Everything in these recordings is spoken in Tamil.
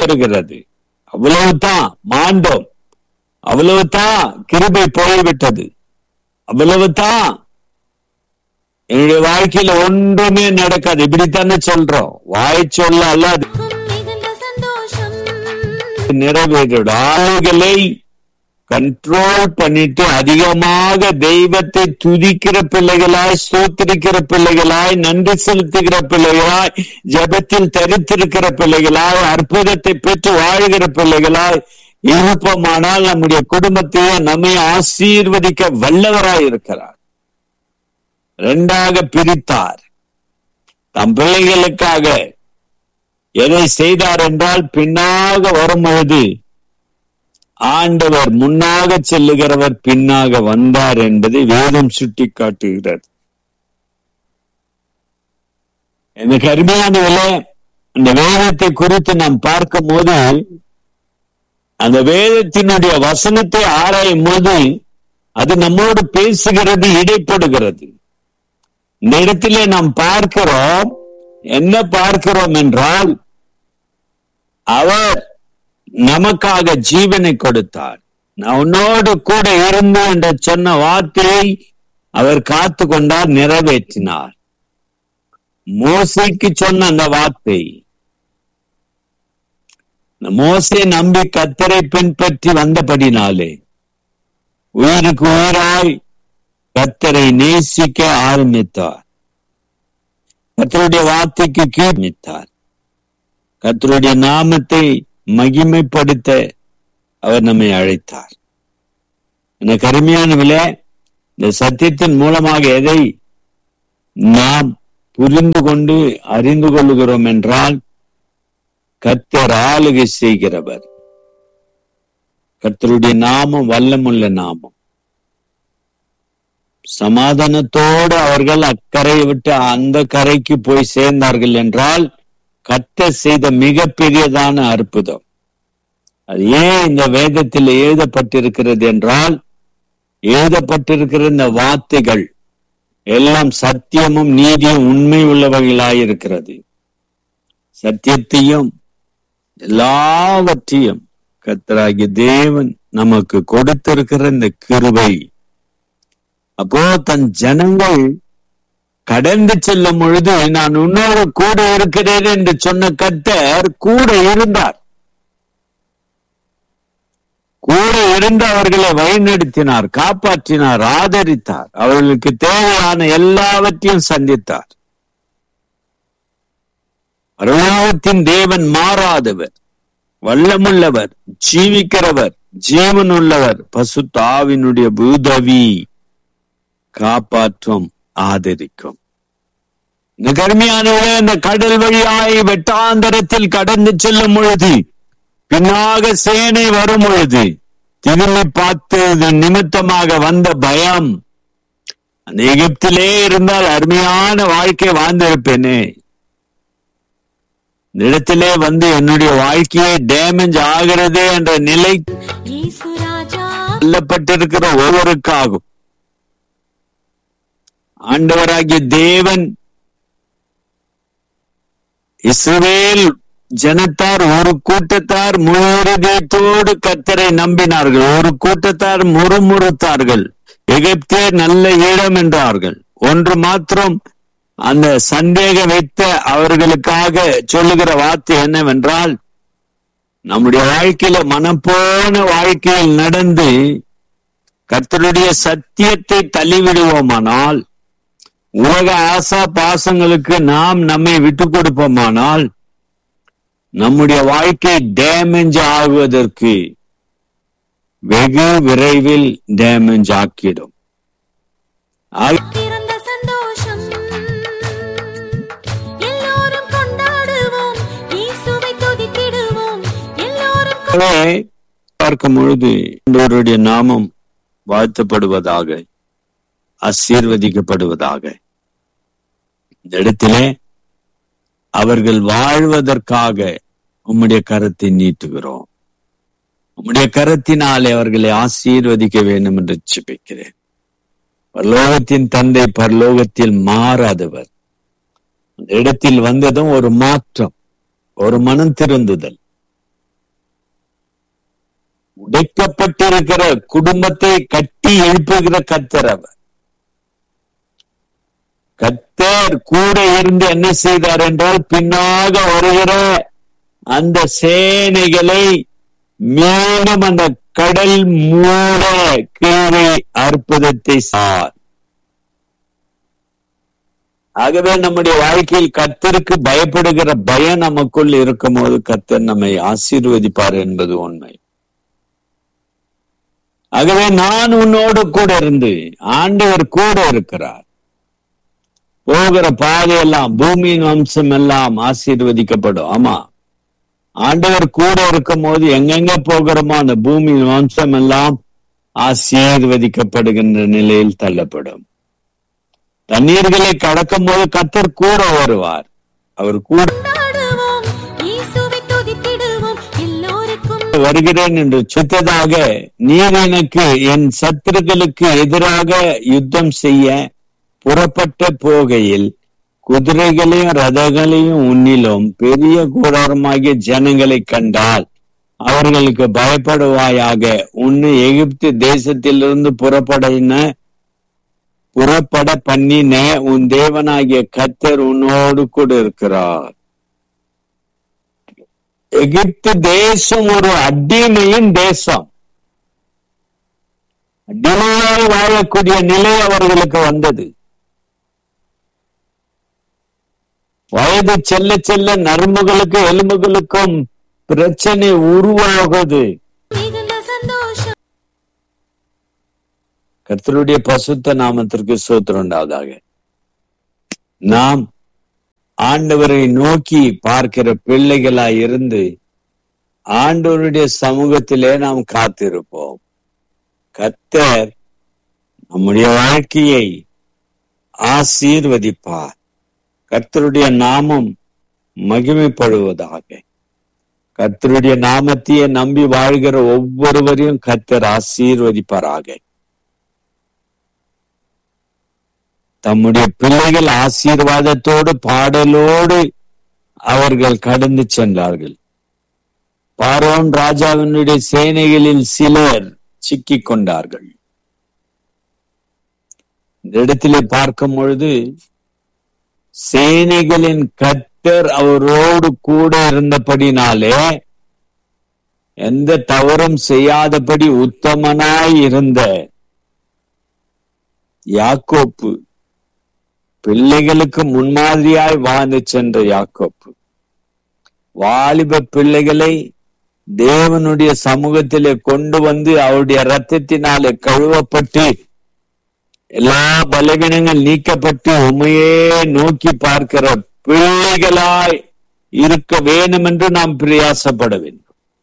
வருகிறது அவ்வளவுதான் மாண்டோம் அவ்வளவுதான் கிருபை போய்விட்டது அவ்வளவுதான் என்னுடைய வாழ்க்கையில ஒன்றுமே நடக்காது இப்படித்தானே சொல்றோம் வாய் சொல்ல அல்லாது மிகுந்த சந்தோஷம் நிறைவேறிடும் ஆளுகளை கண்ட்ரோல் பண்ணிட்டு அதிகமாக தெய்வத்தை துதிக்கிற பிள்ளைகளாய் ஸ்தோத்திரிக்கிற பிள்ளைகளாய் நன்றி செலுத்துகிற பிள்ளைகளாய் ஜெபத்தில் தரித்திருக்கிற பிள்ளைகளாய் அற்புதத்தை பெற்று வாழ்கிற பிள்ளைகளாய் இருப்போமானால் நம்முடைய குடும்பத்தையே நம்மை ஆசீர்வதிக்க வல்லவராய் இருக்கிறார் இரண்டாக பிரித்தார் தம் பிள்ளைகளுக்காக எதை செய்தார் என்றால் பின்னாக வரும்பொழுது ஆண்டவர் முன்னாக செல்லுகிறவர் பின்னாக வந்தார் என்பதை வேதம் சுட்டி காட்டுகிறது எனக்கு அருமையானவர்களே அந்த வேதத்தை குறித்து நாம் பார்க்கும் போது அந்த வேதத்தினுடைய வசனத்தை ஆராயும் போது அது நம்மோடு பேசுகிறது இடைப்படுகிறது இந்த இடத்திலே நாம் பார்க்கிறோம் என்ன பார்க்கிறோம் என்றால் அவர் நமக்காக ஜீவனை கொடுத்தார் நான் உன்னோடு கூட இருந்து என்று சொன்ன வார்த்தையை அவர் காத்து கொண்டார் நிறைவேற்றினார் மோசைக்கு சொன்ன அந்த வார்த்தை இந்த மோசை நம்பி கத்தரை பின்பற்றி வந்தபடினாலே உயிருக்கு உயிராய் கத்தரை நேசிக்க ஆரம்பித்தார் கத்தருடைய வார்த்தைக்கு கீழ்த்தார் கத்தருடைய நாமத்தை மகிமைப்படுத்த அவர் நம்மை அழைத்தார் எனக்கு அருமையானவில்லை இந்த சத்தியத்தின் மூலமாக எதை நாம் புரிந்து கொண்டு அறிந்து கொள்ளுகிறோம் என்றால் கத்தர் ஆளுகை செய்கிறவர் கர்த்தருடைய நாமம் வல்லமுள்ள நாமம் சமாதானத்தோடு அவர்கள் அக்கறையை விட்டு அந்த கரைக்கு போய் சேர்ந்தார்கள் என்றால் கத்த செய்த மிகப்பெரியதான அற்புதம் அது ஏன் இந்த வேதத்தில் எழுதப்பட்டிருக்கிறது என்றால் எழுதப்பட்டிருக்கிற இந்த வார்த்தைகள் எல்லாம் சத்தியமும் நீதியும் உண்மை உள்ளவைகளாயிருக்கிறது சத்தியத்தையும் எல்லாவற்றையும் கத்தராகிய தேவன் நமக்கு கொடுத்திருக்கிற இந்த கிருபை அப்போ தன் ஜனங்கள் கடந்து செல்லும் பொழுது நான் உன்னோடு கூட இருக்கிறேன் என்று சொன்ன கத்தர் கூட இருந்தார் கூட இருந்து அவர்களை வழிநடத்தினார் காப்பாற்றினார் ஆதரித்தார் அவர்களுக்கு தேவையான எல்லாவற்றையும் சந்தித்தார் பரலோகத்தின் தேவன் மாறாதவர் வல்லமுள்ளவர் ஜீவிக்கிறவர் ஜீவன் உள்ளவர் பசு தாவினுடைய பூதவி காப்பாற்றும் ஆதரிக்கும் இந்த கருமையானவரே இந்த கடல் வழியாய் வெட்டாந்தரத்தில் கடந்து செல்லும் பொழுது பின்னாக சேனை வரும் பொழுது திரும்பி பார்த்தது நிமித்தமாக வந்த பயம் அந்த எகிப்திலே இருந்தால் அருமையான வாழ்க்கை வாழ்ந்திருப்பேனே இந்த இடத்திலே வந்து என்னுடைய வாழ்க்கையை டேமேஜ் ஆகிறது என்ற நிலை இயேசு ராஜா சொல்லப்பட்டிருக்கிற ஒவ்வொருக்காகும் ஆண்டவராகிய தேவன் இஸ்ரவேல் ஜனத்தார் ஒரு கூட்டத்தார் முழுதயத்தோடு கத்தரை நம்பினார்கள் ஒரு கூட்டத்தார் முறுமுறுத்தார்கள் எகிப்தே நல்ல இடம் என்றார்கள் ஒன்று மாத்திரம் அந்த சந்தேகம் வைத்த அவர்களுக்காக சொல்லுகிற வார்த்தை என்னவென்றால் நம்முடைய வாழ்க்கையில மனம் போன வாழ்க்கையில் நடந்து கர்த்தருடைய சத்தியத்தை தள்ளிவிடுவோமானால் உலக ஆசா பாசங்களுக்கு நாம் நம்மை விட்டு கொடுப்போமானால் நம்முடைய வாழ்க்கை டேமேஜ் ஆகுவதற்கு வெகு விரைவில் டேமேஜ் ஆக்கிடும் ஆக- பிறந்த சந்தோஷம் எல்லோரும் கொண்டாடுவோம் இயேசுவை துதித்திடுவோம் எல்லோரும் கொ- ஆகவே பார்க்கும் பொழுது ஆண்டவருடைய நாமம் வாழ்த்தப்படுவதாக ஆசீர்வதிக்கப்படுவதாக இந்த இடத்திலே அவர்கள் வாழ்வதற்காக உம்முடைய கரத்தை நீட்டுகிறோம் உம்முடைய கரத்தினாலே அவர்களை ஆசீர்வதிக்க வேண்டும் என்று ஜெபிக்கிறேன் பரலோகத்தின் தந்தை பரலோகத்தில் மாறாதவர் அந்த இடத்தில் வந்ததும் ஒரு மாற்றம் ஒரு மனம் திருந்துதல் உடைக்கப்பட்டிருக்கிற குடும்பத்தை கட்டி எழுப்புகிற கத்தர் அவர் கத்தர் கூட இருந்து என்ன செய்தார் என்றால் பின்னாக வருகிற அந்த சேனைகளை மீண்டும் அந்த கடல் மூட கீழே அற்புதத்தை சார் ஆகவே நம்முடைய வாழ்க்கையில் கத்தருக்கு பயப்படுகிற பயம் நமக்குள் இருக்கும்போது கத்தர் நம்மை ஆசீர்வதிப்பார் என்பது உண்மை ஆகவே நான் உன்னோடு கூட இருந்து ஆண்டவர் கூட இருக்கிறார் போகிற பாதையெல்லாம் பூமியின் வம்சம் எல்லாம் ஆசீர்வதிக்கப்படும் ஆமா ஆண்டவர் கூட இருக்கும் போது எங்கெங்க போகிறோமோ அந்த பூமியின் வம்சம் எல்லாம் ஆசீர்வதிக்கப்படுகின்ற நிலையில் தள்ளப்படும் தண்ணீர்களை கடக்கும் போது கத்தர் கூட வருவார் அவர் கூட கொண்டாடுவோம் இயேசுவை துதித்திடுவோம் எல்லோருக்கும் வருகிறேன் என்று சுத்ததாக நீர் எனக்கு என் சத்துருக்களுக்கு எதிராக யுத்தம் செய்ய புறப்பட்ட போகையில் குதிரைகளையும் ரதங்களையும் உன்னிலும் பெரிய கூடாரமாகிய ஜனங்களை கண்டால் அவர்களுக்கு பயப்படுவாயாக உன்னை எகிப்து தேசத்திலிருந்து புறப்படின புறப்பட பண்ணின உன் தேவனாகிய கத்தர் உன்னோடு கூட இருக்கிறார் எகிப்து தேசம் ஒரு அடிமையின் தேசம் அடிமையாய் வாழக்கூடிய நிலை அவர்களுக்கு வந்தது வயது செல்ல செல்ல நரம்புகளுக்கு எலும்புகளுக்கும் பிரச்சனை உருவாகுது மிகுந்த சந்தோஷம் கர்த்தருடைய பசுத்த நாமத்திற்கு சோத்திரம் உண்டாவதாக நாம் ஆண்டவரை நோக்கி பார்க்கிற பிள்ளைகளாய் இருந்து ஆண்டவருடைய சமூகத்திலே நாம் காத்திருப்போம் கர்த்தர் நம்முடைய வாழ்க்கையை ஆசீர்வதிப்பார் கர்த்தருடைய நாமம் மகிமைப்படுவதாக கர்த்தருடைய நாமத்தையே நம்பி வாழ்கிற ஒவ்வொருவரையும் கர்த்தர் ஆசீர்வதிப்பாராக தம்முடைய பிள்ளைகள் ஆசீர்வாதத்தோடு பாடலோடு அவர்கள் கடந்து சென்றார்கள் பாரோன் ராஜாவினுடைய சேனைகளில் சிலர் சிக்கிக் கொண்டார்கள் இந்த இடத்திலே பார்க்கும் பொழுது சேனைகளின் கர்த்தர் அவரோடு கூட இருந்தபடினாலே எந்த தவறும் செய்யாதபடி உத்தமனாய் இருந்த யாக்கோப்பு பிள்ளைகளுக்கு முன்மாதிரியாய் வாழ்ந்து சென்ற யாக்கோப்பு வாலிப பிள்ளைகளை தேவனுடைய சமூகத்திலே கொண்டு வந்து அவருடைய ரத்தத்தினாலே கழுவப்பட்டு எல்லா பலவீனங்கள் நீக்கப்பட்டு உண்மையே நோக்கி பார்க்கிற பிள்ளைகளாய் இருக்க வேண்டும் என்று நாம் பிரயாசப்பட வேண்டும்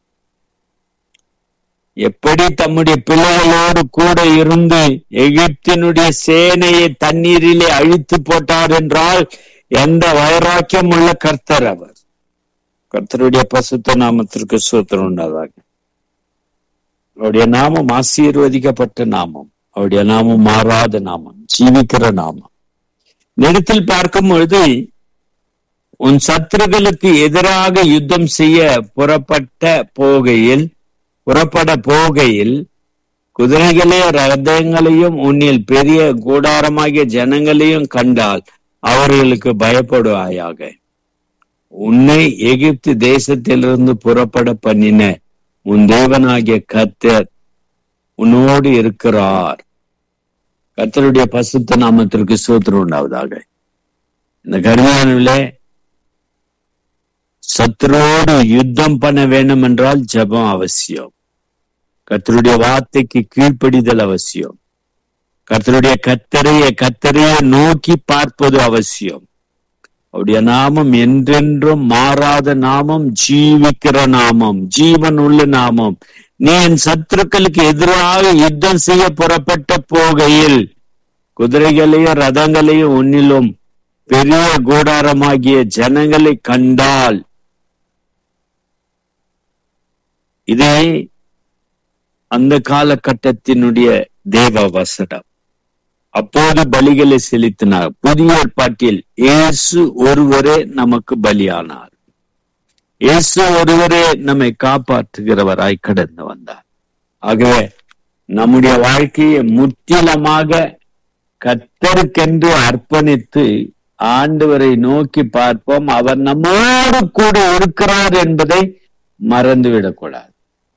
எப்படி தம்முடைய பிள்ளைகளோடு கூட இருந்து எகிப்தினுடைய சேனையை தண்ணீரிலே அழித்து போட்டார் என்றால் எந்த வைராக்கியம் உள்ள கர்த்தர் அவர் கர்த்தருடைய பசுத்த நாமத்திற்கு சூத்திரம் உண்டாதாக அவருடைய நாமம் ஆசீர்வதிக்கப்பட்ட நாமம் அவருடைய நாமம் மாறாத நாமம் ஜீவிக்கிற நாமம் இந்த இடத்தில் பார்க்கும் பொழுது உன் சத்துருக்களுக்கு எதிராக யுத்தம் செய்ய புறப்பட்ட போகையில் புறப்பட போகையில் குதிரைகளே ரதங்களையும் உன்னில் பெரிய கூடாரமாகிய ஜனங்களையும் கண்டால் அவர்களுக்கு பயப்படுவாயாக உன்னை எகிப்து தேசத்திலிருந்து புறப்பட பண்ணின உன் தேவனாகிய கத்தர் உன்னோடு இருக்கிறார் கர்த்தருடைய பசுத்த நாமத்திற்கு சூத்திரம் உண்டாவதாக இந்த கருமையானவிலே சத்துரோடு யுத்தம் பண்ண வேண்டும் என்றால் ஜெபம் அவசியம் கர்த்தருடைய வார்த்தைக்கு கீழ்ப்படிதல் அவசியம் கர்த்தருடைய கத்தரைய கத்தரைய நோக்கி பார்ப்பது அவசியம் அவருடைய நாமம் என்றென்றும் மாறாத நாமம் ஜீவிக்கிற நாமம் ஜீவன் உள்ள நாமம் நீ என் சத்துருக்களுக்கு எதிராக யுத்தம் செய்ய புறப்பட்ட போகையில் குதிரைகளையும் ரதங்களையும் உன்னிலும் பெரிய கூடாரமாகிய ஜனங்களை கண்டால் இதே அந்த காலகட்டத்தினுடைய தேவ வசனம் அப்போது பலிகளை செலுத்தினார் புதிய ஏற்பாட்டில் இயேசு ஒருவரே நமக்கு பலியானார் இயேசு ஒருவரே நம்மை காப்பாற்றுகிறவராய் கடந்து வந்தார் ஆகவே நம்முடைய வாழ்க்கையை முற்றிலுமாக கத்தருக்கென்று அர்ப்பணித்து ஆண்டவரை நோக்கி பார்ப்போம் அவர் நம்மோடு கூட இருக்கிறார் என்பதை மறந்துவிடக்கூடாது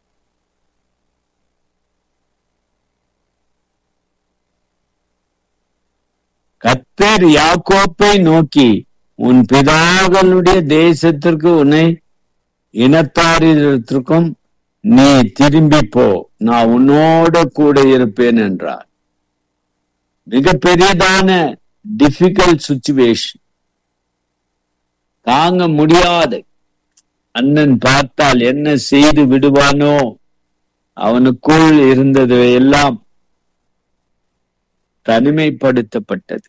கத்தர் யாக்கோப்பை நோக்கி உன் பிதாக்களுடைய தேசத்திற்கு உன்னை இனத்தாரிடத்திற்கும் நீ திரும்பி போ நான் உன்னோட கூட இருப்பேன் என்றார் மிக பெரியதான டிஃபிகல்ட் சுச்சுவேஷன் தாங்க முடியாது அண்ணன் பார்த்தால் என்ன செய்து விடுவானோ அவனுக்குள் இருந்தது எல்லாம் தனிமைப்படுத்தப்பட்டது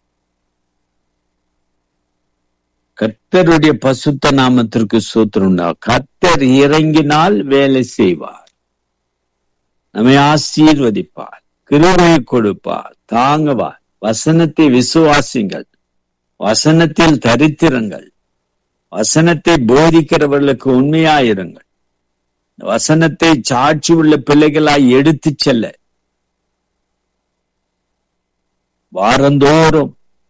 கர்த்தருடைய பசுத்த நாமத்திற்கு சூத்திரம்டா கர்த்தர் இறங்கினால் வேலை செய்வார் நம்மை ஆசீர்வதிப்பார் கிருபை கொடுப்பார் தாங்குவார் வசனத்தை விசுவாசிங்கள் வசனத்தில் தரித்திரங்கள் வசனத்தை போதிக்கிறவர்களுக்கு உண்மையாயிருங்கள் வசனத்தை சாட்சி உள்ள பிள்ளைகளாய் எடுத்துச் செல்ல வாரந்தோறும்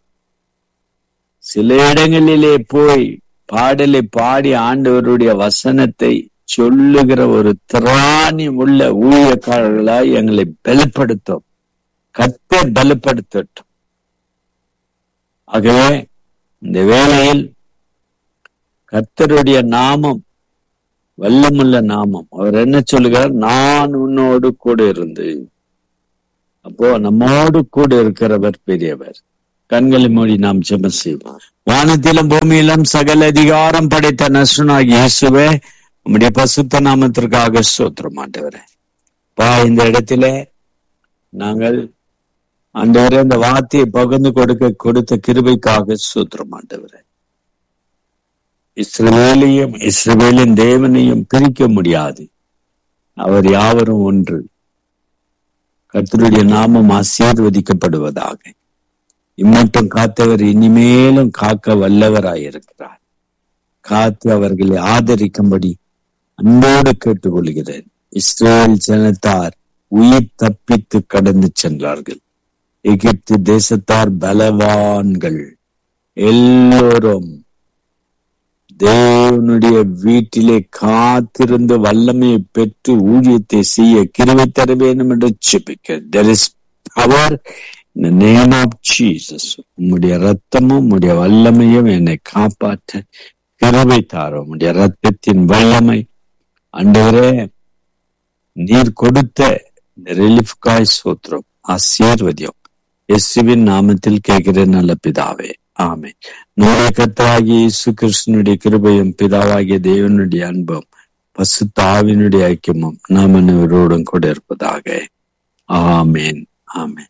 சில இடங்களிலே போய் பாடலை பாடி ஆண்டவருடைய வசனத்தை சொல்லுகிற ஒரு திராணி உள்ள ஊழியக்காரர்களாய் எங்களை பலப்படுத்தும் கத்த பலப்படுத்தட்டும் ஆகவே இந்த வேளையில் கர்த்தருடைய நாமம் வல்லமுள்ள நாமம் அவர் என்ன சொல்லுகிறார் நான் உன்னோடு கூட இருந்து அப்போ நம்மோடு கூட இருக்கிறவர் பெரியவர் கண்களை மூடி நாம் ஜெப செய்வோம் வானத்திலும் பூமியிலும் சகல அதிகாரம் படைத்த நசுனாகி இயேசுவே உம்முடைய பசுத்த நாமத்திற்காக சோத்திரம் ஆண்டவரே பா இந்த இடத்துல நாங்கள் ஆண்டவரே அந்த வார்த்தையை பகிர்ந்து கொடுக்க கொடுத்த கிருபைக்காக சூத்திரம் ஆண்டவரே இஸ்ரவேலையும் இஸ்ரவேலின் தேவனையும் பிரிக்க முடியாது அவர் யாவரும் ஒன்று கர்த்தருடைய நாமம் ஆசீர்வதிக்கப்படுவதாக இம்மட்டும் காத்தவர் இனிமேலும் காக்க வல்லவராயிருக்கிறார் காத்து அவர்களை ஆதரிக்கும்படி அன்போடு கேட்டுக்கொள்கிறேன் இஸ்ரேல் ஜனத்தார் உயிர் தப்பித்து கடந்து சென்றார்கள் எகிப்து தேசத்தார் பலவான்கள் எல்லோரும் தேவனுடைய வீட்டிலே காத்திருந்து வல்லமையை பெற்று ஊழியத்தை செய்ய கிருவை தர வேண்டும் என்று செபிக்க there is power in the name of Jesus உம்முடைய ரத்தமும் உம்முடைய வல்லமையும் என்னை காப்பாற்ற கிருவை தாரும் உம்முடைய ரத்தத்தின் வல்லமை அண்டவரே நீர் கொடுத்த இந்த ரிலீஃப்காய் சோத்திரம் ஆசீர்வதியம் இயேசுவின் நாமத்தில் கேட்கிறேன் நல்ல பிதாவே ஆமே நம்முடைய கர்த்தராகிய இயேசு கிருஷ்ணனுடைய கிருபையும் பிதாவாகிய தேவனுடைய அன்பும் பசுத்த ஆவினுடைய ஐக்கியமும் நாம் அனைவரோடும் கூட இருப்பதாக ஆமேன் ஆமேன்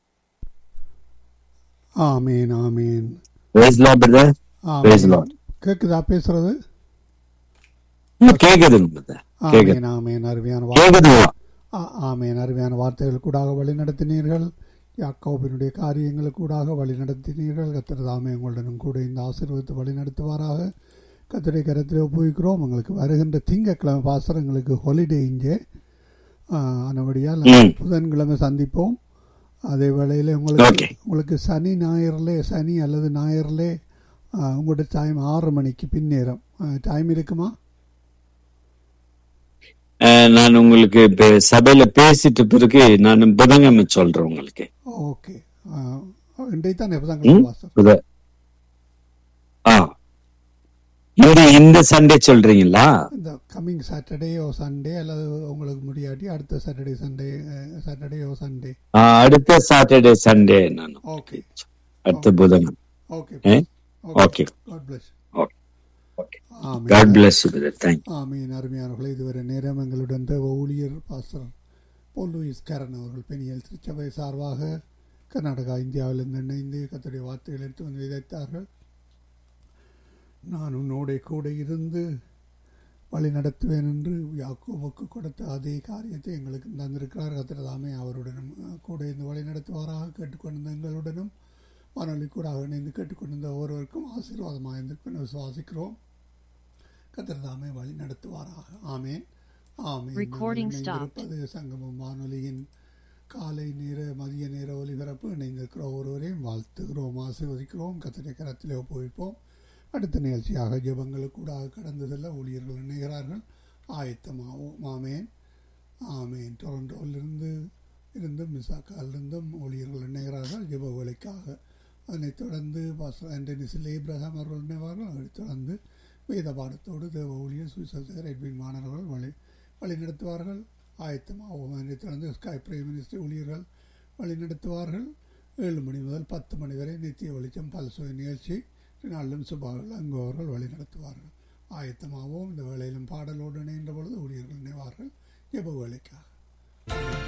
ஆமீன் ஆமீன் Praise Lord, brother. Praise Lord. கேக்குதா பேசுறது கேக்குது brother. கேக்குது ஆமீன் ஆமீன் அருமையான வா- கேக்குதுங்களா ஆ- ஆமீன் அருமையான வார்த்தைகள் கூடாக வழி நடத்தினீர்கள் யாக்கோபினுடைய காரியங்களுக்கு கூடாக வழி நடத்தினீர்கள் கத்திர தாமே உங்களுடனும் கூட இந்த ஆசீர்வத்தை வழி நடத்துவாராக கத்திரை கரத்தில் ஒப்புவிக்கிறோம் உங்களுக்கு வருகின்ற திங்கட்கிழமை பாசரங்களுக்கு ஹாலிடே இங்கே ஆனபடியால் ம். புதன்கிழமை சந்திப்போம் அதே வேளையில் உங்களுக்கு Okay. உங்களுக்கு சனி ஞாயிறுலே சனி அல்லது ஞாயிறுலே ஆ, உங்களோட டைம் ஆறு மணிக்கு பின்னேறம் டைம் இருக்குமா அஹ், நான் உங்களுக்கு இப்ப சபையில பேசிட்ட பிறகு நான் புதன்கிழமை சொல்றேன் உங்களுக்கு ஓகே இன்றைக்கு தானே புதன்கிழமை பாசர் புத- ஆ இது இந்த சண்டே சொல்றீங்களா இந்த கம்மிங் சாட்டர்டே ஓ சண்டே அல்லது உங்களுக்கு முடியாட்டி அடுத்த Saturday Sunday Saturday or Sunday ஆ, அடுத்த சாட்டர்டே சண்டே நான் ஓகே அடுத்த புதன் okay Eh? Okay. God bless Okay. God bless thank ஆமீன் அருமையானவர்களே இதுவரை நேரம் எங்களுடன் தேவ ஊழியர் பாஸ்டர் போல் லூயிஸ் கரன் அவர்கள் பெணியல் திருச்சபை சார்பாக கர்நாடகா இந்தியாவிலிருந்து இணைந்து கத்துடைய வார்த்தைகள் எடுத்து வந்து விதைத்தார்கள் நான் உன்னோட கூட இருந்து வழி நடத்துவேன் என்று யாக்கோவுக்கு கொடுத்த அதே காரியத்தை எங்களுக்கு தந்திருக்கிறார் கத்திரதாமே அவருடனும் அஹ், கூட இருந்து வழி நடத்துவாராக கேட்டுக்கொண்டிருந்த எங்களுடனும் வானொலி கூட இணைந்து கேட்டுக்கொண்டிருந்த ஒவ்வொருவருக்கும் ஆசீர்வாதமாக இருந்திருக்கும் விசுவாசிக்கிறோம் கத்திரதாமே வழி நடத்துவாராக ஆமேன் ஆமென். Recording நாங்கள் stopped. இணைந்திருப்பது சங்கமம் வானொலியின் காலை நேர மதிய நேர ஒலிபரப்பு இணைந்திருக்கிற ஒருவரையும் வாழ்த்துகிறோம் ஆசீர்வதிக்கிறோம் கத்திரை கரத்திலே ஒப்புவிப்போம் அடுத்த நிகழ்ச்சியாக ஜெபங்களுக்கூடாக கடந்து செல்ல ஊழியர்கள் இணைகிறார்கள் ஆயத்தமாவோம் ஆமேன் ஆமேன் டொரண்டோவிலிருந்து இருந்தும் மிசாக்காலிருந்தும் ஊழியர்கள் இணைகிறார்கள் ஜெப வேலைக்காக அதனைத் தொடர்ந்து பாஸ்டர் ஆண்டனிசில் ஏப்ரஹாம் அவர்கள் இணைவார்கள் அதனைத் தொடர்ந்து வேத பாடத்தோடு தேவ ஊழியர் சுவிசேஷகர் எட்வின் மாணவர்கள் வழி வழிநடத்துவார்கள் ஆயத்தமாகவும் அதனைத் தொடர்ந்து ஸ்கை பிரைம் மினிஸ்டர் ஊழியர்கள் வழிநடத்துவார்கள் ஏழு மணி முதல் பத்து மணி வரை நித்திய வெளிச்சம் பல்சுவை நிகழ்ச்சி நாளிலும் சுபாவில் அங்கு அவர்கள் வழிநடத்துவார்கள் ஆயத்தமாகவும் இந்த வேளையிலும் பாடலோடு இணைகின்ற பொழுது ஊழியர்கள் இணைவார்கள் ஜெப வேலைக்காக